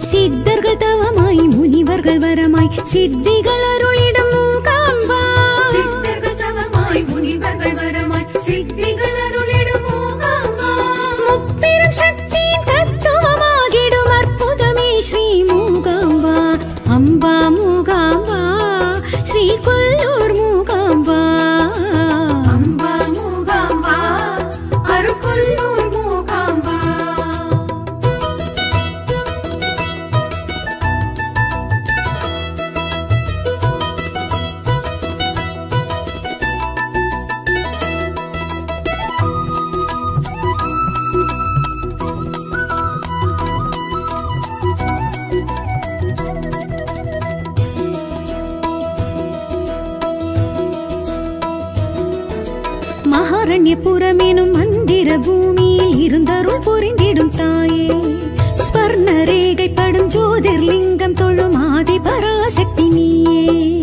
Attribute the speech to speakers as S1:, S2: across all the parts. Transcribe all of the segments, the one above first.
S1: சித்தர்கள் தவமாய் முனிவர்கள் வரமாய் சித்திகள் அருளிடும் மூகாம்பா
S2: சித்தர்கள் தவமாய் முனிவர்கள் வரமாய் சித்திகள் அருளிடும் மூகாம்பா
S1: முப்பெரும் சக்தியின் தத்துவமாகிடும் அற்புதமே ஸ்ரீ மூகாம்பா அம்பா மூகாம்பா ஸ்ரீ கொல்லூர் மூகாம்பா
S2: அம்பா மூகாம்பா அருள்கொல்லூர் மூகாம்பா
S1: மகாரண்யபுரம் எனும் மந்திர பூமியில் இருந்தருள் புரிந்திடும் தாயே ஸ்வர்ண ரேகைப்படும் ஜோதிர்லிங்கம் தொழும் ஆதி பராசக்தி நீயே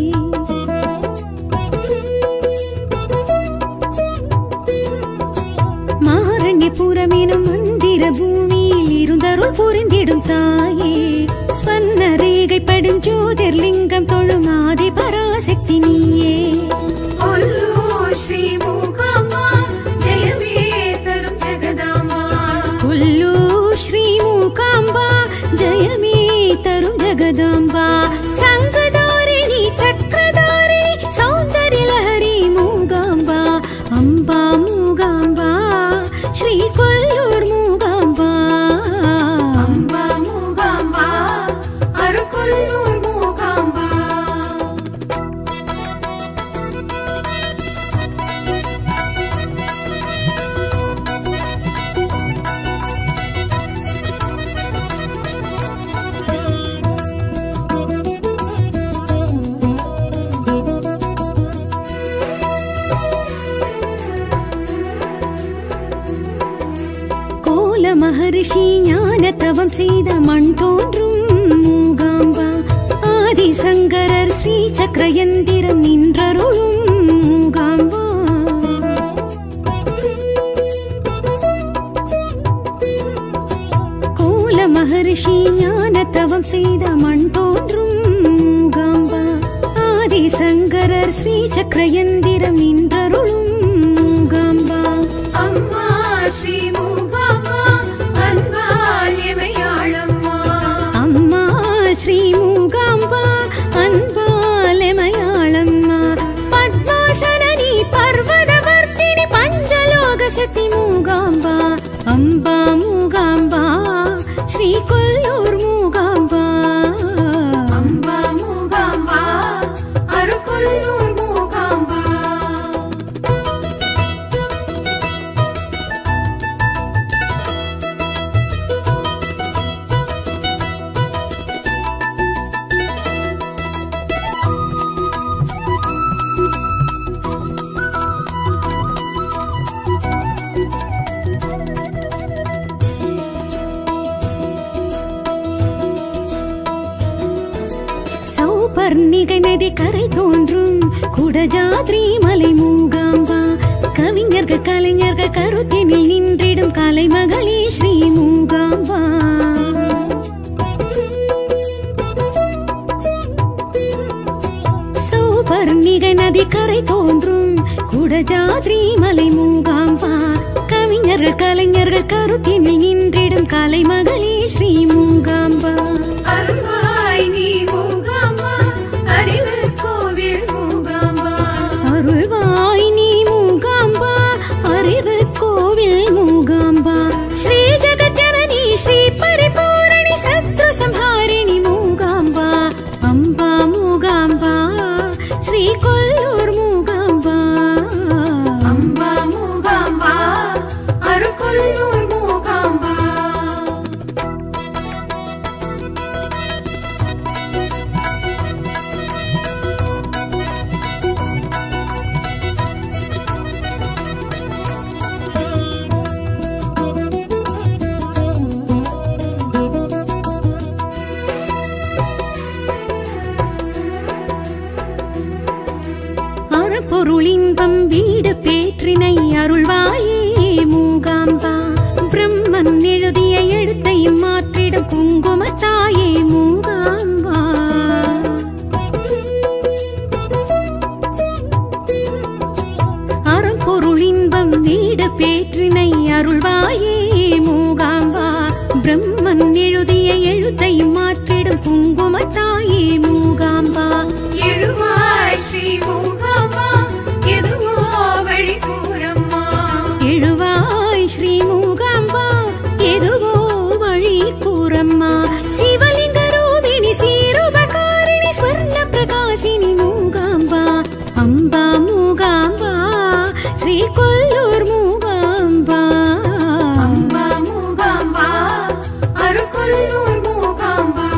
S1: மகாரண்யபுரம் எனும் மந்திர பூமியில் இருந்தருள் புரிந்திடும் தாயே ஸ்வர்ண ரேகைப்படும் ஜோதிர்லிங்கம் தொழும் ஆதி பராசக்தி நீயே
S2: கொல்லூர் ஸ்ரீ மூகாம்பா ஜெயமே தரும் ஜெகதாம்பா
S1: கொல்லூர் ஸ்ரீ மூகாம்பா ஜெயமே தரும் ஜெகதாம்பா சங்கதாரிணி சக்கரதாரிணி சௌந்தர்ய லஹரி மூகாம்பா அம்பா மூகாம்பா ஸ்ரீ கொல்லூர் மூகாம்பா
S2: அம்பா மூகாம்பா அருள்கொல்லூர் மூகாம்பா
S1: கோல மகரிஷி ஞான தவம் செய்த மண் தோன்றும் மூகாம்பா ஆதிசங்கரர் ஸ்ரீ சக்கரயந்திரம் நின்றருளும் மூகாம்பா கோல மகரிஷி ஞான தவம் செய்த மண் தோன்றும் மூகாம்பா ஆதிசங்கரர் ஸ்ரீ சக்கரயந்திரம் நின்றருளும் மூகாம்பா
S2: அம்மா ஸ்ரீ மூகாம்பா அன்பால் எமையாளம்மா
S1: அம்மா ஸ்ரீ மூகாம்பா அன்பாலமயாளம்மா பத்மாசனி பர்வதவர்த்தினி பஞ்சலோக சக்தி மூகாம்பா அம்பா மூகாம்பா ஸ்ரீ கொல்லூர் மூகாம்பா
S2: அம்பா மூகாம்பா அருள்கொல்லூர் மூகாம்பா
S1: சௌபர்ணிகை நதி கரை தோன்றும் குடஜாத்ரி மலை மூகாம்பா கவிஞர்கள் கலைஞர்கள் கருத்தினில் நின்றிடும் கலைமகளே ஸ்ரீ மூகாம்பா சௌபர்ணிகை நதி கரை தோன்றும் குடஜாத்ரி மலை மூகாம்பா கவிஞர்கள் கலைஞர்கள் கருத்தினில் நின்றிடும் கலைமகளே ஸ்ரீ மூகாம்பா
S2: அருள்வாய் நீ மூகாம்பா அறிவு கோவில் மூகாம்பா
S1: அருள்வாய் நீ மூகாம்பா அறிவு கோவில் மூகாம்பா ஸ்ரீ ஜெகத்யனனி ஸ்ரீ பரிபூரணி சத்ரு சம்ஹாரிணி மூகாம்பா அம்பா மூகாம்பா ஸ்ரீ கொல்லூர் மூகாம்பா
S2: அம்பா மூகாம்பா அருள்கொல்லூர் மூகாம்பா
S1: தாயே மூகாம்பா அறம்பொருள் இன்பம் வீடு பேற்றினை அருள்வாயே மூகாம்பா பிரம்மன் எழுதிய எழுத்தையும் மாற்றிடும் குங்குமத்தாயே மூகாம்பா
S2: எழுவாய் ஸ்ரீ மூகாம்பா எதுவோ வழி கூறம்மா
S1: எழுவாய் ஸ்ரீ மூகாம்பா எதுவோ வழி கூறம்மா சிவலிங்க ரூபிணி சீருபகாரிணி ஸ்வர்ண பிரகாசினி மூகாம்பா அம்பா மூகாம்பா ஸ்ரீ கொல்லூர் மூகாம்பா
S2: அம்பா மூகாம்பா அருள்கொல்லூர் மூகாம்பா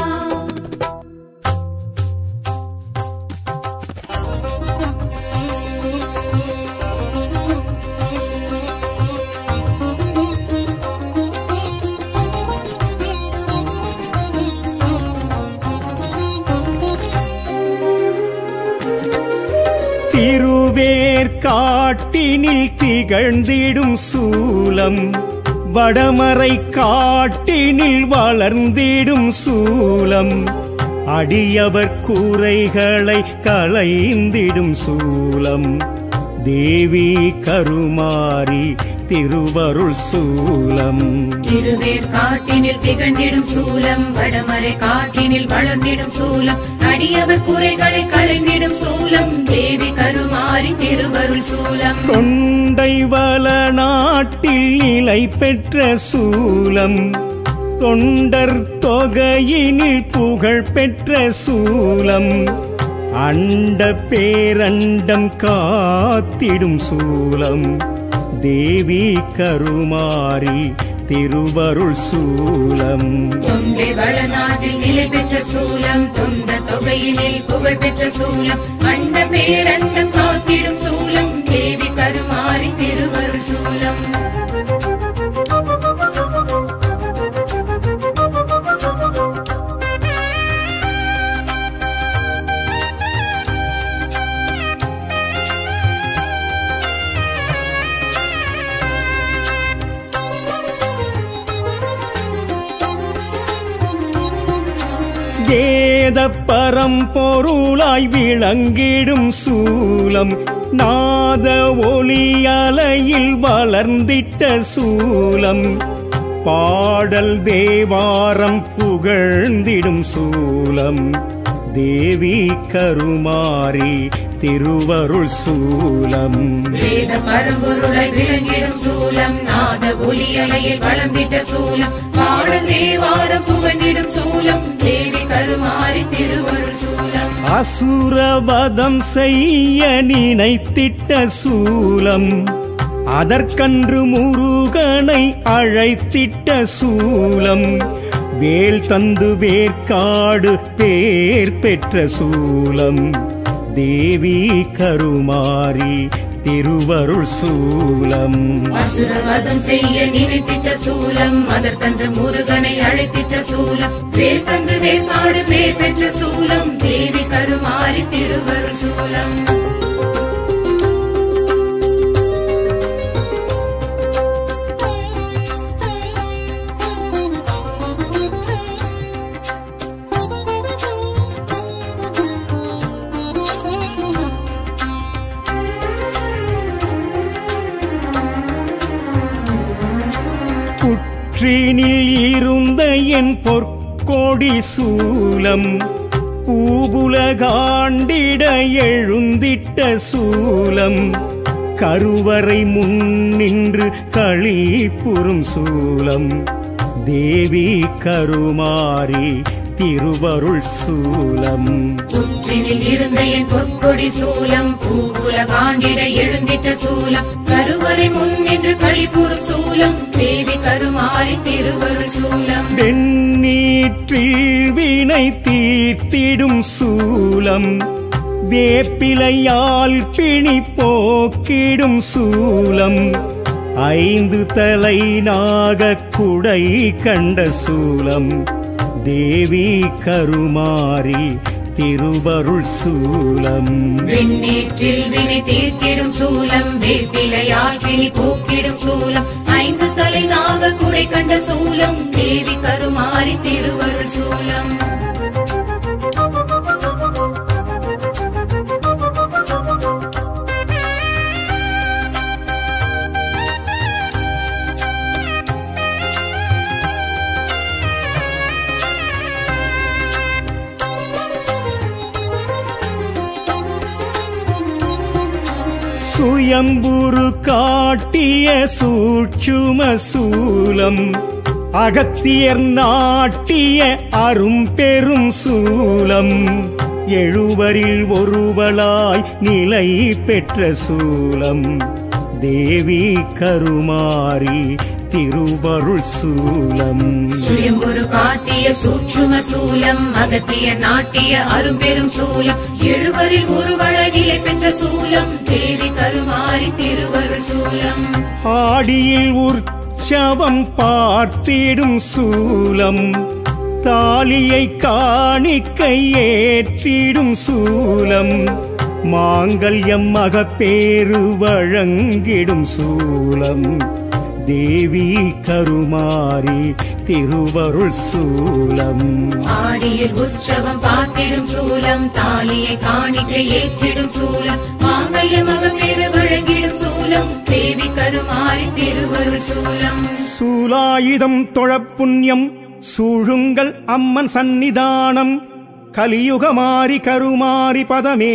S3: திருவேற்காட்டினில் திகழ்ந்திடும் சூலம் வடமறை காட்டினில் வளர்ந்திடும் சூலம் அடியவர் கூரைகளை களைந்திடும் சூலம் தேவி கருமாரி திருவருள் சூலம்
S2: திருவேர் காட்டினில் திகழ்ந்திடும் சூலம் வடமறை காட்டினில் வளர்ந்திடும் சூலம் அடியவர் குறைகளை களைந்திடும் சூலம் தேவி கருமாரி திருவருள் சூலம்
S3: தொண்டை வள நாட்டில் நிலை பெற்ற சூலம் தொண்டர் தொகையினில் புகழ் பெற்ற சூலம் அண்ட பேரண்டம் காத்திடும் சூலம் தேவி கருமாரி திருவருள் சூலம்
S2: தொண்டை வளநாட்டில் நிலை பெற்ற சூலம் தொண்ட தொகையினில் புகழ் பெற்ற சூலம் அண்ட பேரண்டம் காத்திடும் சூலம் தேவி கருமாரி திருவருள் சூலம்
S3: வேத பரம்பொருளாய் விளங்கிடும் சூலம் நாத ஒளி அலையில் வளர்ந்திட்ட சூலம் பாடல் தேவாரம் புகழ்ந்திடும் சூலம் தேவி கருமாரி திருவருள் சூலம்
S2: வேத பரம்பொருளை விளங்கிடும் சூலம் நாத ஒலி அலையில் வளர்ந்திட்ட சூலம் பாடல் தேவாரம் புகழ்ந்திடும் சூலம் தேவி கருமாரி திருவருள் சூலம்
S3: அசுரவதம் செய்ய நினைத்திட்ட சூலம் அதற்கன்று முருகனை அழைத்திட்ட சூலம் வேல் தந்து வேர்க்காடு பேர் பெற்ற சூலம் தேவி கருமாரி திருவருள் சூலம்
S2: அசுரவதம் செய்ய நினைத்திட்ட சூலம் அதற்கன்று முருகனை அழைத்திட்ட சூலம் வேர் தந்து வேர்க்காடு பேர் பெற்ற சூலம் தேவி கருமாரி திருவருள் சூலம்
S3: புற்றினில் இருந்த என் பொற்கொடி சூலம் பூபுலகாண்டிட எழுந்திட்ட சூலம் கருவறை முன்னின்று களிப்புறும் சூலம் தேவி கருமாரி திருவருள் சூலம்
S2: புற்றினில் இருந்த என் பொற்கொடி சூலம் பூவுல காண்டிட எழுந்திட்ட சூலம் கருவறை முன் நின்று கழிப்புறும் சூலம் தேவி கருமாரி திருவருள் சூலம்
S3: வெண்ணீற்றில் வினை தீர்த்திடும் சூலம் வேப்பிலையால் பிணி போக்கிடும் சூலம் ஐந்து தலை நாகக் குடை கண்ட சூலம் தேவி கருமாரி திருவருள் சூலம்
S2: விண்ணேற்றில் வினை தீர்த்திடும் சூலம் வேப்பிலையால் பிணி போக்கிடும் சூலம் ஐந்து தலை நாக குடை கண்ட சூலம் தேவி கருமாரி திருவருள் சூலம்
S3: சுயம்புரு காட்டிய சூட்சும சூலம் அகத்தியர் நாட்டிய அரும்பெரும் சூலம் எழுவரில் ஒருவளாய் நிலை பெற்ற சூலம் தேவி கருமாரி திருவருள் சூலம்
S2: சுயம்புரு காட்டிய சூட்சும சூலம் அகத்திய நாட்டிய அரும்பெரும் சூலம் எழுவரில் ஒருவள நிலை பெற்ற சூலம் தேவி கருமாரி திருவருள் சூலம்
S3: ஆடியில் உற்சவம் பார்த்திடும் சூலம் தாலியை காணிக்கை ஏற்றிடும் சூலம் மாங்கல்யம் மகப்பேறு வழங்கிடும் சூலம் தேவி கருமாரி திருவருள் சூலம்
S2: ஆடியில் உற்சவம் பார்த்திடும் சூலம் தாலியை காணிக்கை ஏற்றிடும் சூலம் மாங்கல்ய மகப்பேறு வழங்கிடும் சூலம் தேவி கருமாரி திருவருள் சூலம்
S3: சூலாயுதம் தொழப்புண்ணியம் சூழுங்கள் அம்மன் சந்நிதானம் கலியுகமாரி கருமாரி பதமே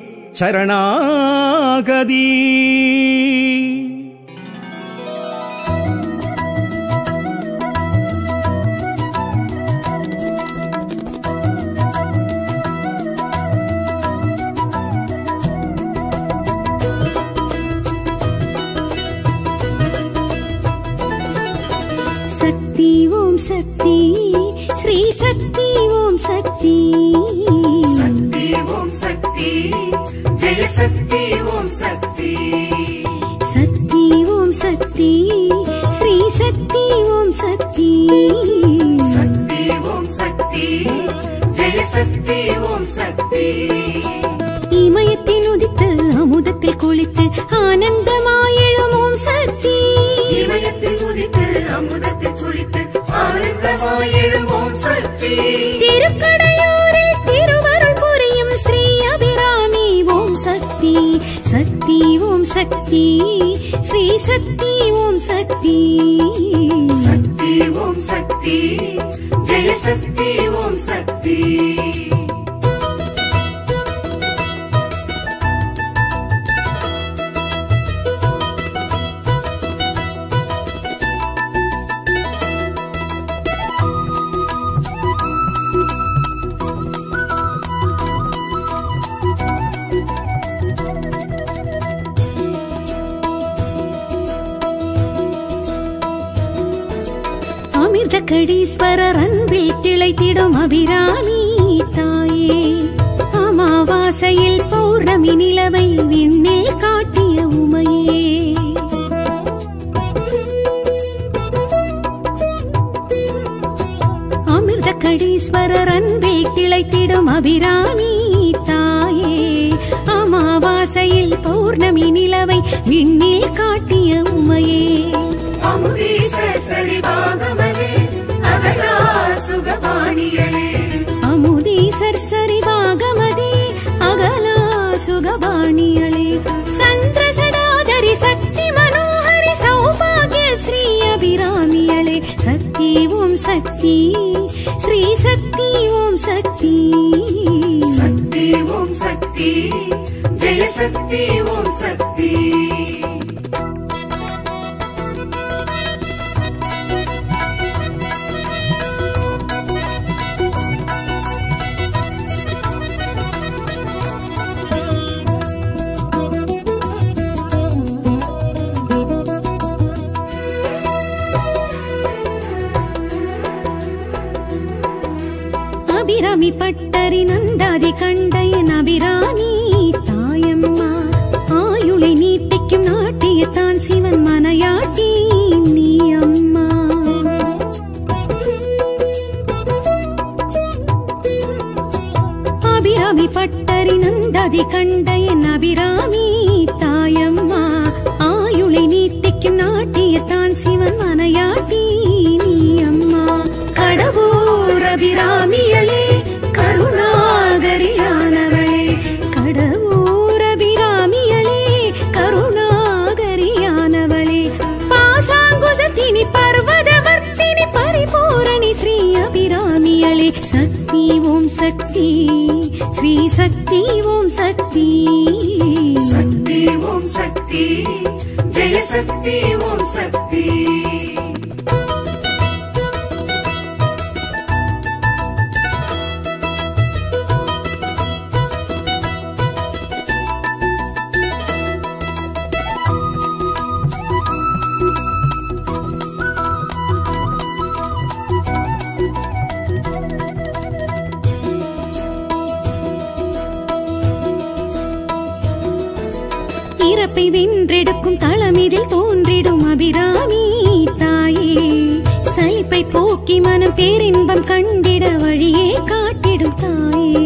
S3: சரணாகதி
S1: சக்தி ஓம் சக்தி ஸ்ரீ சக்தி ஓம் சக்தி
S2: சக்தி ஓம் சக்தி ஜெய சக்தி ஓம் சக்தி
S1: சக்தி ஓம் சக்தி ஸ்ரீ சக்தி ஓம் சக்தி
S2: சக்தி ஓம் சக்தி ஜெய சக்தி ஓம் சக்தி
S1: இமயத்தில் உதித்து அமுதத்தில் குளித்து ஆனந்தமாயெழும் ஓம் சக்தி
S2: இமயத்தில் உதித்து அமுதத்தில் குளித்து ஆனந்தமாய் எழுவோம் சக்தி
S1: திருக்கடையூரில் திருவருள் புரியும் ஸ்ரீ அபிராமி ஓம் சக்தி சக்தி ஓம் சக்தி ஸ்ரீ சக்தி ஓம் சக்தி
S2: சக்தி ஓம் சக்தி ஜெய சக்தி ஓம் சக்தி
S1: அமிர்த கடீஸ்வரர் அன்பில் திளைத்திடும் அபிராமி தாயே அமாவாசையில் பௌர்ணமி நிலவை விண்ணில் காட்டிய உமையே அமிர்த கடீஸ்வரர் அன்பில் திளைத்திடும் அபிராமி தாயே அமாவாசையில் பௌர்ணமி நிலவை விண்ணில் காட்டிய உமையே
S2: அமுதீச சரிவாகமலே அகலா சுகபாணியளே
S1: அமுதீசர் சரிவாகமதே அகலா சுகபாணியளே சந்திரசடாதரி சக்தி மனோஹரி சௌபாகிய ஸ்ரீ அபிராமியளே சக்தி ஓம் சக்தி ஸ்ரீ சக்தி ஓம் சக்தி
S2: சக்தி ஓம் சக்தி ஜெய சக்தி ஓம் சக்தி
S1: அபிராமி பட்டரி நந்தாதி கண்டையன் அபிராமி தாயம்மா ஆயுளை நீட்டிக்கும் நாட்டியத்தான் சிவன் மனையாட்டி நீ அம்மா அபிராமி பட்டரி நந்ததி கண்ட என் அபிராமி தாயம்மா ஆயுளை நீட்டிக்கும் நாட்டியத்தான் சிவன் மனையாட்டி நீ அம்மா கடவுர் அபிராமியளே கருணாகரியானவளே கடவுர் அபிராமியளே கருணாகரியானவளே பாசாங்குசத்தினி பர்வதவர்த்தினி பரிபூரணி ஸ்ரீ அபிராமியளே சக்தி ஓம் சக்தி ஸ்ரீ சக்தி ஓம் சக்தி
S2: சக்தி ஓம் சக்தி ஜெய சக்தி ஓம் சக்தி
S1: இறப்பை வென்றெடுக்கும் தளமிதில் தோன்றிடும் அபிராமி தாயே சலிப்பை போக்கி மனம் பேரின்பம் கண்டிட வழியே காட்டிடும் தாயே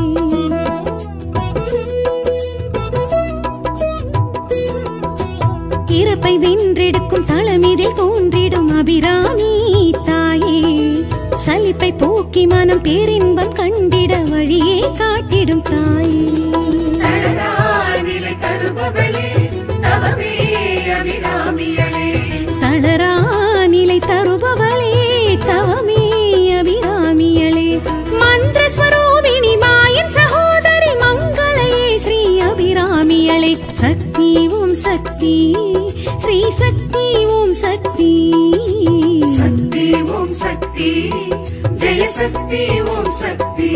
S1: இறப்பை வென்றெடுக்கும் தளமிதில் தோன்றிடும் அபிராமி தாயே சலிப்பை போக்கி மனம் பேரின்பம் கண்டிட வழியே காட்டிடும் தாயே
S2: தளரா நிலை தருபவளே தவமே அபிராமியளே
S1: தளரா நிலை தருபவளே தவமே அபிராமியளே மந்திர ஸ்வரூபிணி மாயன் சகோதரி மங்களையே ஸ்ரீ அபிராமியளே சக்தி ஓம் சக்தி ஸ்ரீ சக்தி ஓம் சக்தி
S2: சக்தி ஓம் சக்தி ஜெய சக்தி ஓம் சக்தி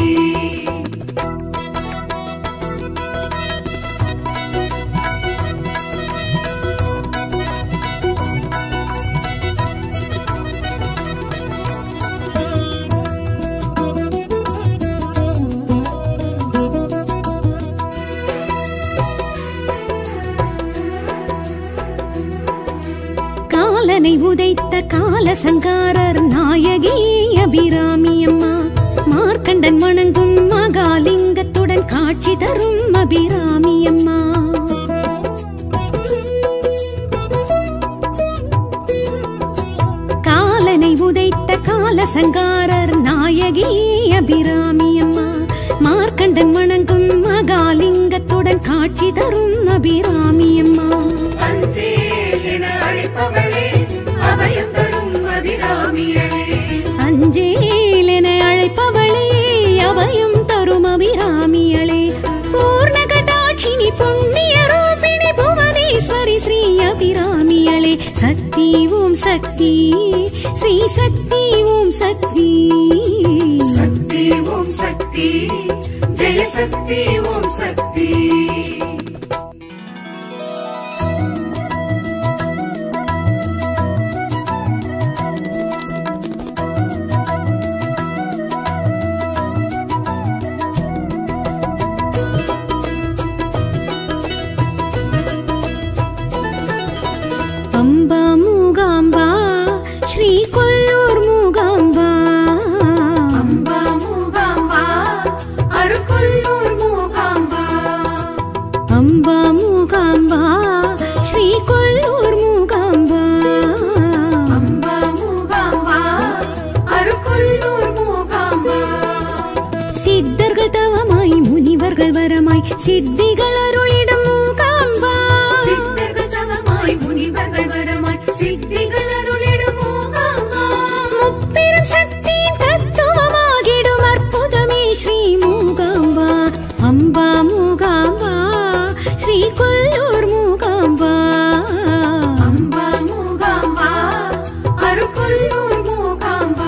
S1: காலனை உதைத்த கால சங்காரர் நாயகி அபிராமி அம்மா மார்க்கண்டன் வணங்கும் மகாலிங்கத்துடன் காட்சி தரும் அபிராமி அம்மா காலனை உதைத்த கால சங்காரர் நாயகி அபிராமி அம்மா மார்க்கண்டன் வணங்கும் மகாலிங்கத்துடன் காட்சி தரும் அபிராமி அம்மா
S2: அஞ்சேல் என அழைப்பவளே அபயம் தரும் அபிராமியளே
S1: அஞ்சேல் என அழைப்பவளே அபயம் தரும் அபிராமியளே பூர்ண கடாட்சினி புண்ணிய ரூபிணி புவனேஸ்வரி ஸ்ரீ அபிராமியளே சக்தி ஓம் சக்தி ஸ்ரீ சக்தி ஓம் சக்தி
S2: சக்தி ஓம் சக்தி ஜெய சக்தி ஓம் சக்தி
S1: அம்பா மூகாம்பா ஸ்ரீ கொல்லூர் மூகாம்பா
S2: அம்பா மூகாம்பா அருக்கொல்லூர் மூகாம்பா
S1: அம்பா மூகாம்பா ஸ்ரீ கொல்லூர் மூகாம்பா
S2: அம்பா மூகாம்பா அருக்கொல்லூர் மூகாம்பா
S1: சித்தர்கள் தவமாய் முனிவர்கள் வரமாய் சித்திகள் அருளிடும் மூகாம்பா
S2: சித்தர்கள் தவமாய் முனிவர்கள் வரமாய் சித்திகள் அருளிடும் மூகாம்பா
S1: முப்பெரும் சக்தியின் தத்துவமாகிடும் அற்புதமே ஸ்ரீ மூகாம்பா அம்பா மூகாம்பா ஸ்ரீ கொல்லூர் மூகாம்பா
S2: அம்பா மூகாம்பா அருக்கொல்லூர் மூகாம்பா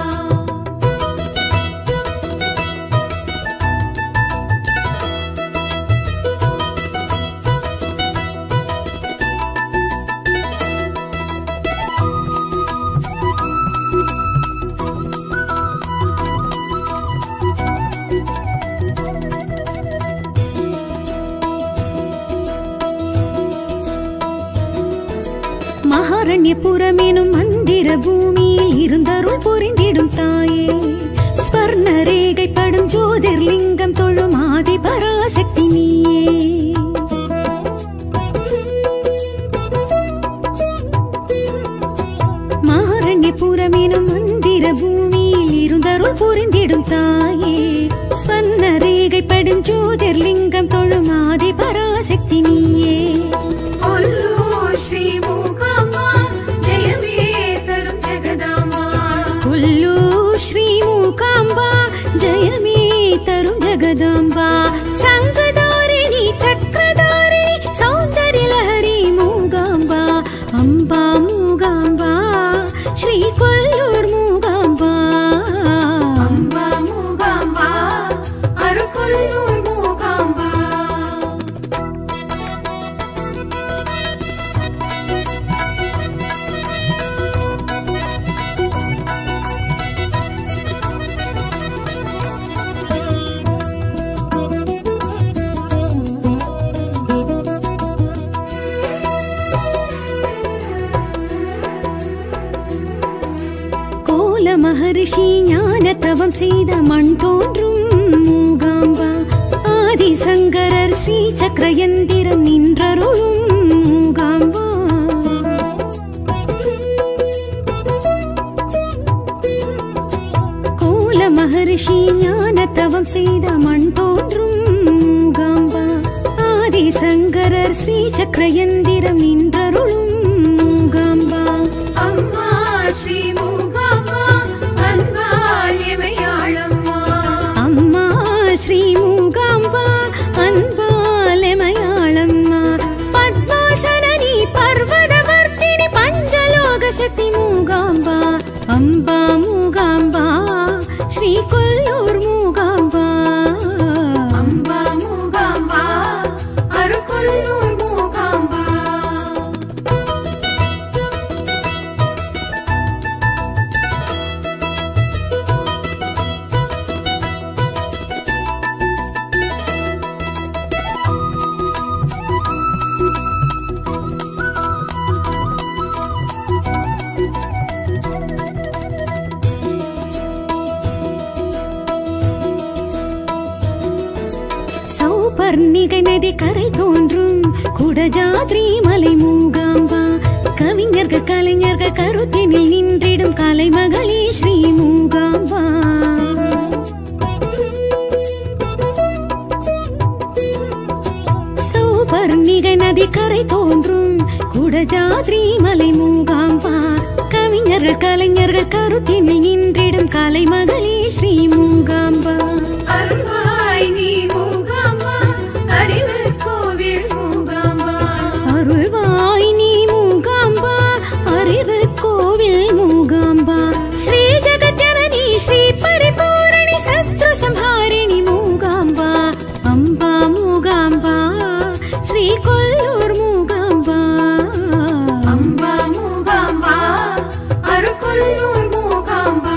S1: மகாரண்யபுரம் எனும் மந்திர பூமியில் இருந்தருள் புரிந்திடும் தாயே ஸ்வர்ண ரேகை படும் ஜோதிர்லிங்கம் தொழும் ஆதி பராசக்தி நீயே மாரண்யபுரமெனும் மந்திர பூமியில் இருந்தருள் புரிந்திடும் தாயே ஸ்வர்ண ரேகை படும் ஜோதிர்லிங்கம் தொழும் ஆதி பராசக்தி நீயே
S2: கொல்லூர் ஸ்ரீ மூகாம்பா ஜெயமே தரும் ஜெகதாம்பா
S1: கொல்லூர் ஸ்ரீ மூகாம்பா ஜெயமே தரும் ஜெகதாம்பா சங்கதாரிணி சக்கரதாரிணி சௌந்தர்ய லஹரி மூகாம்பா அம்பா மூகாம்பா ஸ்ரீ கொல்லூர் மூகாம்பா
S2: அம்பா மூகாம்பா அருள்கொல்லூர் மூகாம்பா
S1: கோல மகரிஷி ஞான தவம் செய்த மண் தோன்றும் மூகாம்பா ஆதிசங்கரர் ஸ்ரீ சக்கரயந்திரம் நின்றருளும் மூகாம்பா கோல மகரிஷி ஞான தவம் செய்த மண் தோன்றும் மூகாம்பா ஆதிசங்கரர் ஸ்ரீ சக்கரயந்திரம் நின்றருளும் மூகாம்பா
S2: அம்மா ஸ்ரீ மூகாம்பா அன்பால் எமையாளம்மா
S1: அம்மா ஸ்ரீ மூகாம்பா அன்பாலமயாளம்மா பத்மாசனி பர்வதவர்த்தினி பஞ்சலோக சக்தி மூகாம்பா அம்பா மூகாம்பா ஸ்ரீ கொல்லூர் மூகாம்பா
S2: அம்பா மூகாம்பா அருள்கொல்லூர் மூகாம்பா
S1: சௌபர்ணிகை நதி கரை தோன்றும் குடஜாத்ரி மலை மூகாம்பா கவிஞர்கள் கலைஞர்கள் கருத்தினில் நின்றிடும் கலைமகளே ஸ்ரீ மூகாம்பா சௌபர்ணிகை நதி கரை தோன்றும் குடஜாத்ரி மலை மூகாம்பா கவிஞர்கள் கலைஞர்கள் கருத்தினில் நின்றிடும் கலைமகளே ஸ்ரீ மூகாம்பா
S2: அருள்வாய் நீ மூகாம்பா அறிவு கோவில் மூகாம்பா
S1: அருள்வாய் நீ மூகாம்பா அறிவு கோவில் மூகாம்பா ஸ்ரீ ஜெகத்யனனி ஸ்ரீ பரிபூரணி சத்ரு சம்ஹாரிணி மூகாம்பா அம்பா மூகாம்பா ஸ்ரீ கொல்லூர் மூகாம்பா
S2: அம்பா மூகாம்பா அருள்கொல்லூர் மூகாம்பா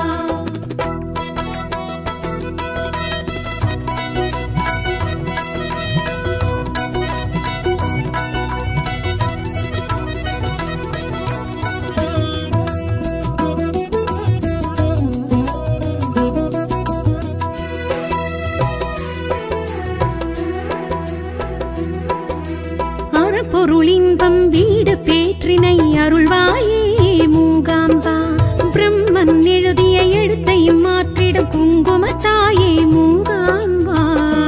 S1: அறப்பொருளின்பம் வீடு பேற்றினை அருள்வாயே மூகாம்பா பிரம்மன் எழுதிய எழுத்தையும் மாற்றிடும் குங்குமத்தாயே மூகாம்பா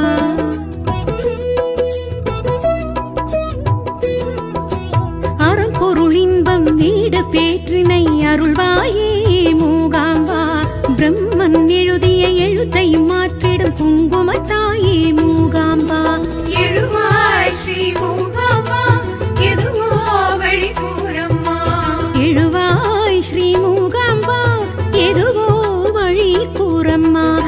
S1: அறம்பொருளின்பம் வீடு பேற்றினை அருள்வாயே மூகாம்பா பிரம்மன் எழுதிய எழுத்தையும் மாற்றிடும் குங்குமத்தாயே மூகாம்பா
S2: எழுவாய் ஸ்ரீ மூகாம்பா எதுவோ வழி கூறம்மா
S1: எழுவாய் ஸ்ரீ மூகாம்பா எதுவோ வழி கூறம்மா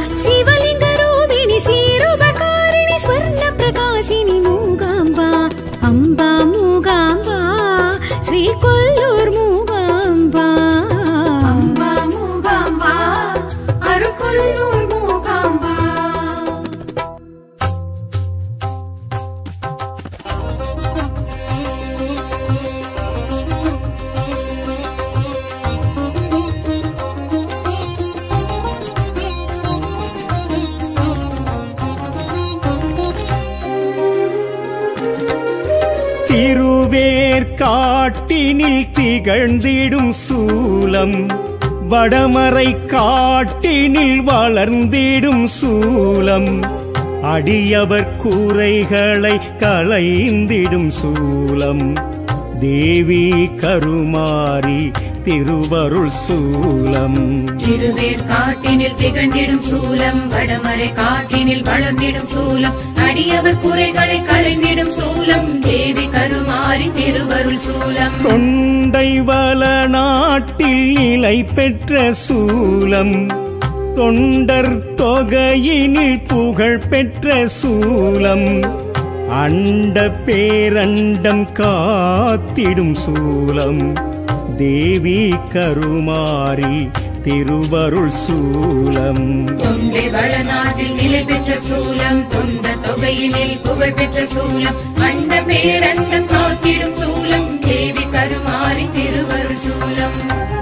S3: வேர்காட்டினில் திகழ்ந்திடும் சூலம் வடமறை காட்டினில் வளர்ந்திடும் சூலம் அடியவர் கூரைகளை களைந்திடும் சூலம் தேவி கருமாரி திருவருள் சூலம்
S2: திருவேர் காட்டினில் திகழ்ந்திடும் சூலம் வடமறை காட்டினில் வளர்ந்திடும் சூலம் அடியவர் குறைகளை களைந்திடும் சூலம் தேவி கருமாரி திருவருள் சூலம்
S3: தொண்டை வள நாட்டில் நிலை பெற்ற சூலம் தொண்டர் தொகையினில் புகழ் பெற்ற சூலம் அண்ட பேரண்டம் காத்திடும் சூலம் தேவி கருமாரி திருவருள் சூலம்
S2: தொண்டை வளநாட்டில் நிலை பெற்ற சூலம் தொண்ட தொகையினில் புகழ் பெற்ற சூலம் அண்ட பேரண்டம் காத்திடும் சூலம் தேவி கருமாரி திருவருள் சூலம்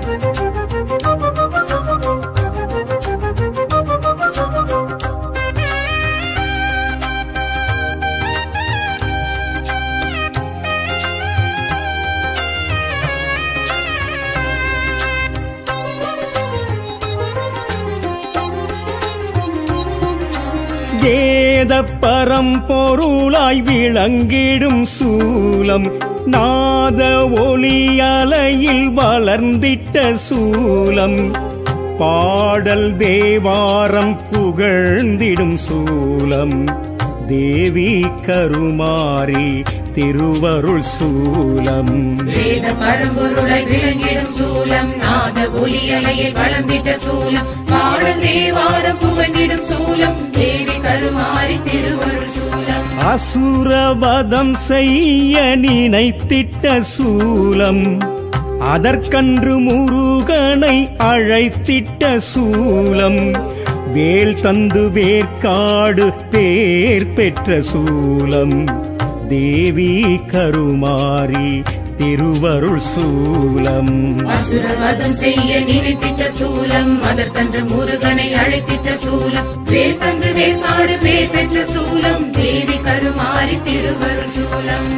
S3: வேத பரம்பொருளாய் விளங்கிடும் சூலம் நாத ஒளி அலையில் வளர்ந்திட்ட சூலம் பாடல் தேவாரம் புகழ்ந்திடும் சூலம் தேவி கருமாரி திருவருள் சூலம்
S2: வேத பரம்பொருளை விளங்கிடும் சூலம் நாத ஒலி அலையில் வளர்ந்திட்ட சூலம் பாடல் தேவாரம் புகழ்ந்திடும் சூலம் தேவி கருமாரி திருவருள் சூலம்
S3: அசுரவதம் செய்ய நினைத்திட்ட சூலம் அதற்கன்று முருகனை அழைத்திட்ட சூலம் வேல் தந்து வேர்க்காடு பேர் பெற்ற சூலம் தேவி கருமாரி திருவருள் சூலம்
S2: அசுரவதம் செய்ய நினைத்திட்ட சூலம் அதற்கன்று முருகனை அழைத்திட்ட சூலம் வேர் தந்து வேர்க்காடு பேர் பெற்ற சூலம் தேவி கருமாரி திருவருள் சூலம்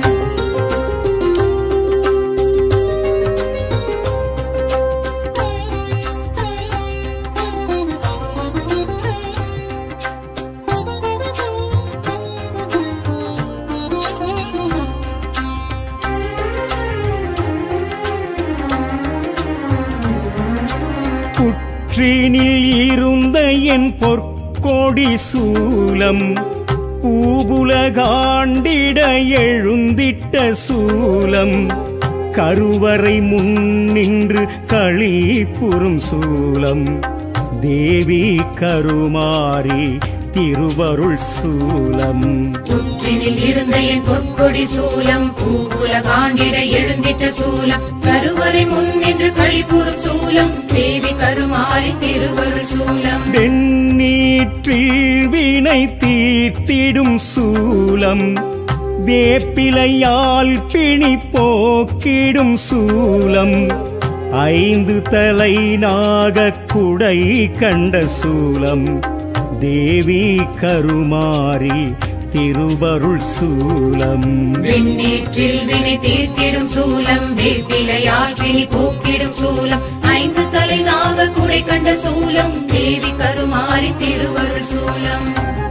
S3: புற்றினில் இருந்த என் பொற்கொடி சூலம் பூபுலகாண்டிட எழுந்திட்ட சூலம் கருவறை முன்னின்று களிப்புறும் சூலம் தேவி கருமாரி திருவருள் சூலம்
S2: புற்றினில் இருந்த என் பொற்கொடி சூலம் பூவுல காண்டிட எழுந்திட்ட சூலம் கருவறை முன் நின்று கழிப்புறும் சூலம் தேவி கருமாரி திருவருள் சூலம்
S3: வெண்ணீற்றில் வினை தீர்த்திடும் சூலம் வேப்பிலையால் பிணி போக்கிடும் சூலம் ஐந்து தலை நாகக் குடை கண்ட சூலம் தேவி கருமாரி திருவருள் சூலம்
S2: விண்ணேற்றில் வினை தீர்த்திடும் சூலம் வேப்பிலையால் பிணி போக்கிடும் சூலம் ஐந்து தலை நாக குடை கண்ட சூலம் தேவி கருமாரி திருவருள் சூலம்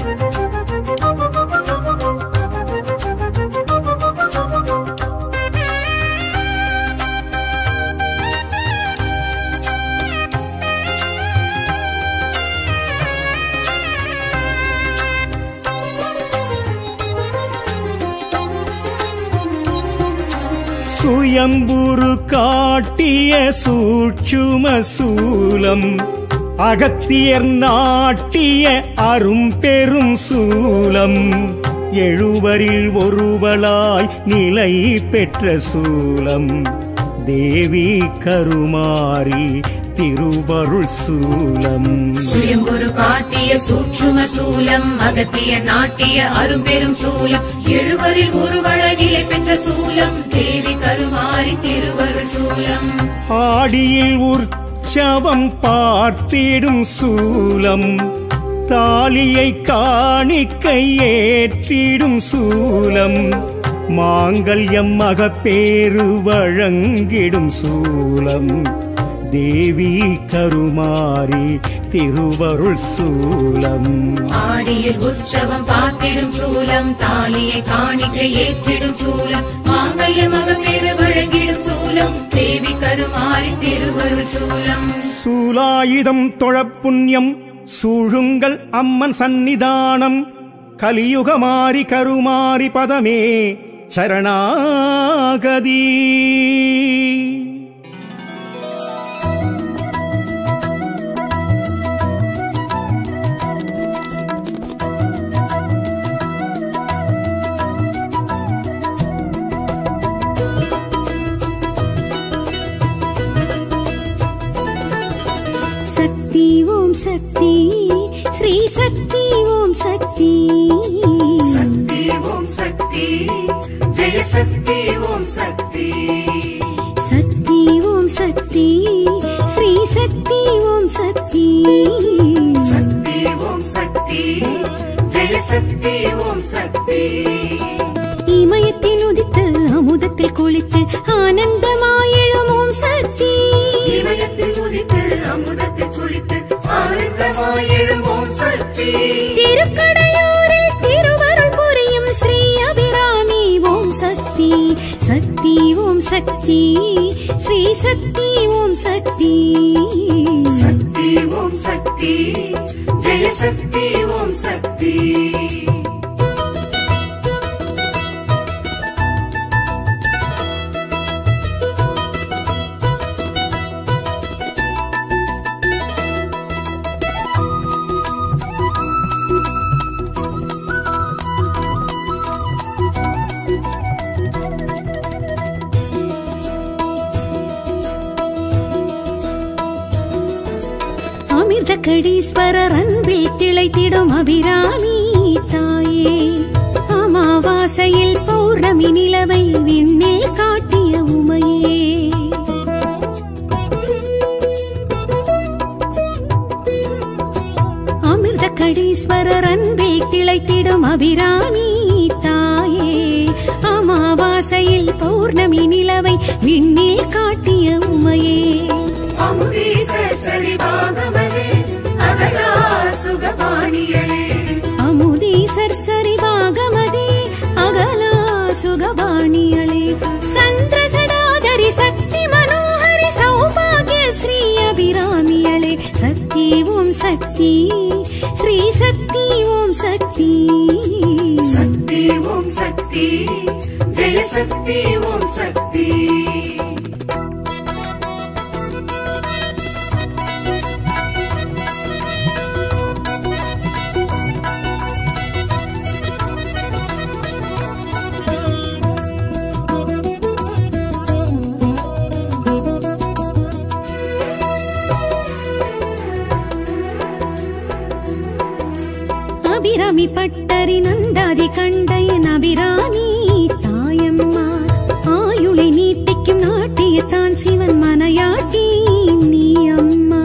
S3: சுயம்புரு காட்டிய சூட்சும சூலம் அகத்தியர் நாட்டிய அரும்பெரும் சூலம் எழுவரில் ஒருவளாய் நிலை பெற்ற சூலம் தேவி கருமாரி திருவருள் சூலம்
S2: சுயம்புரு காட்டிய சூட்சும சூலம் அகத்திய நாட்டிய அரும்பெரும் சூலம் எழுவரில் ஒருவள நிலை பெற்ற சூலம் தேவி கருமாரி திருவருள் சூலம்
S3: ஆடியில் உற்சவம் பார்த்திடும் சூலம் தாலியை காணிக்கை ஏற்றிடும் சூலம் மாங்கல்யம் மகப்பேறு வழங்கிடும் சூலம் தேவி கருமாரி திருவருள் சூலம்
S2: ஆடியில் உற்சவம் பார்த்திடும் சூலம் தாலியை காணிக்கை ஏற்றிடும் சூலம் மாங்கல்ய மகப்பேறு வழங்கிடும் சூலம் தேவி கருமாரி திருவருள் சூலம்
S3: சூலாயுதம் தொழப்புண்ணியம் சூழுங்கள் அம்மன் சந்நிதானம் கலியுகமாரி கருமாரி பதமே சரணாகதி
S1: சக்தி ஓம் சக்தி ஸ்ரீ சக்தி ஓம் சக்தி
S2: சக்தி ஓம் சக்தி ஜெய சக்தி ஓம் சக்தி
S1: சக்தி ஓம் சக்தி ஸ்ரீ சக்தி ஓம் சக்தி
S2: சக்தி ஓம் சக்தி ஜெய சக்தி ஓம் சக்தி
S1: இமயத்தில் உதித்து அமுதத்தில் குளித்து ஆனந்தமாயிழும் ஓம் சக்தி
S2: இமயத்தில் உதித்து அமுதத்தில் குளித்து ஆனந்தமாய் எழுவோம் சக்தி
S1: திருக்கடையூரில் திருவருள் புரியும் ஸ்ரீ அபிராமி ஓம் சக்தி சக்தி ஓம் சக்தி ஸ்ரீ சக்தி ஓம் சக்தி
S2: சக்தி ஓம் சக்தி ஜெய சக்தி ஓம் சக்தி
S1: அமிர்த கடீஸ்வரர் அன்பில் திளைத்திடும் அபிராமி தாயே அமாவாசையில் பௌர்ணமி நிலவை விண்ணில் காட்டிய உமையே அமிர்த கடீஸ்வரர் அன்பில் திளைத்திடும் அபிராமி தாயே அமாவாசையில் பௌர்ணமி நிலவை விண்ணில் காட்டிய உமையே
S2: அமுதீச சரிபாகமதே அகலா சுகபாணியளே
S1: அமுதீசர் சரிவாகமதே அகலா சுகபாணியளே சந்திரசடாதரி சக்தி மனோஹரி சௌபாகிய ஸ்ரீ அபிராமியளே சக்தி ஓம் சக்தி ஸ்ரீ சக்தி ஓம் சக்தி
S2: சக்தி ஓம் சக்தி ஜெய சக்தி ஓம் சக்தி
S1: அபிராமி பட்டரி நந்தாதி கண்டையன் அபிராமி தாயம்மா ஆயுளை நீட்டிக்கும் நாட்டியத்தான் சிவன் மனையாட்டி நீ அம்மா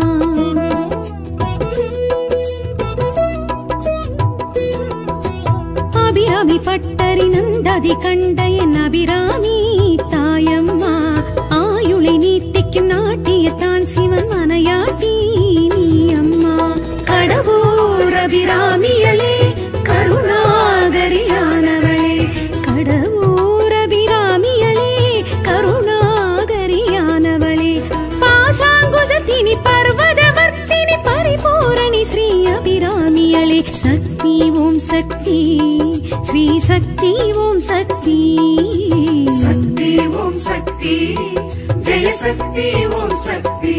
S1: அபிராமி பட்டரி நந்தாதி கண்டையன் அபிராமி தாயம்மா ஆயுளை நீட்டிக்கும் நாட்டியத்தான் சிவன் மனையாட்டி நீ அம்மா கடவுர் அபிராமியளே கருணாகரியானவளே கடவுர் அபிராமியளே கருணாகரியானவளே பாசாங்குசத்தினி பர்வதவர்த்தினி பரிபூரணி ஸ்ரீ அபிராமியளே சக்தி ஓம் சக்தி ஸ்ரீ சக்தி ஓம் சக்தி
S2: சக்தி ஓம் சக்தி ஜெய சக்தி ஓம் சக்தி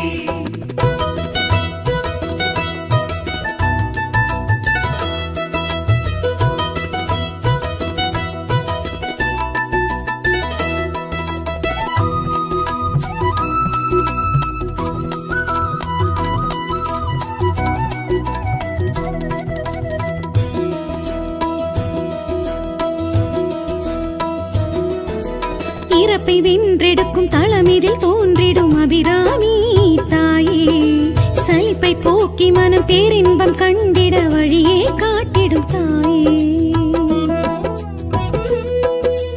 S1: இறப்பை வென்றெடுக்கும் தளமிதில் தோன்றிடும் அபிராமி தாயே சலிப்பை போக்கி மனம் பேரின்பம் கண்டிட வழியே காட்டிடும் தாயே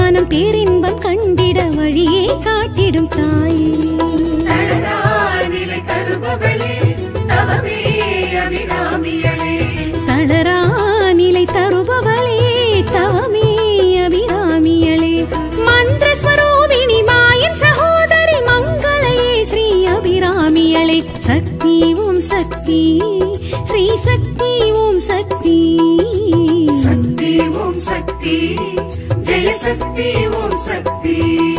S1: மனம் பேரின்பம் கண்டிட வழியே காட்டிடும் தாயே
S2: தளரா நிலை தருபவளே தவமே அபிராமியளே
S1: தளரா நிலை தருபவளே தவமே அபிராமியளே மந்திர ஸ்வரூபிணி மாயன் சகோதரி மங்களையே ஸ்ரீ அபிராமியளே சக்தி ஓம் சக்தி ஸ்ரீ சக்தி ஓம் சக்தி
S2: சக்தி ஓம் சக்தி ஜெய சக்தி ஓம் சக்தி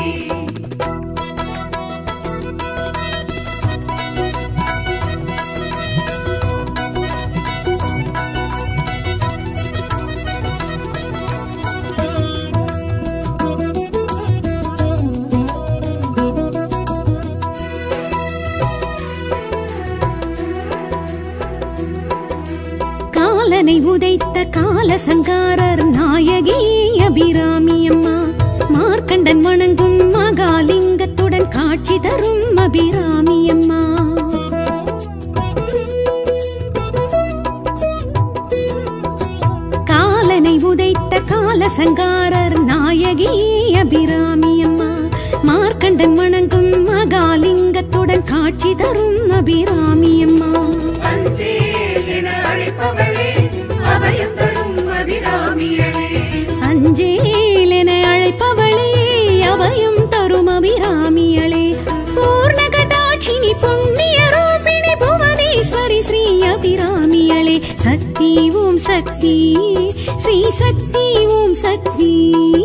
S1: காலனை உதைத்த கால சங்காரர் நாயகி அபிராமி அம்மா மார்க்கண்டன் வணங்கும் மகாலிங்கத்துடன் காட்சி தரும் அபிராமி அம்மா காலனை உதைத்த கால சங்காரர் நாயகி அபிராமி அம்மா மார்க்கண்டன் வணங்கும் மகாலிங்கத்துடன் காட்சி தரும் அபிராமி அம்மா
S2: அஞ்சேல் என அழைப்பவளே அபயம் தரும் அபிராமியளே
S1: அஞ்சேல் என அழைப்பவளே அபயம் தரும் அபிராமியளே பூர்ண கடாட்சினி புண்ணிய ரூபிணி புவனேஸ்வரி ஸ்ரீ அபிராமியளே சக்தி ஓம் சக்தி ஸ்ரீ சக்தி ஓம் சக்தி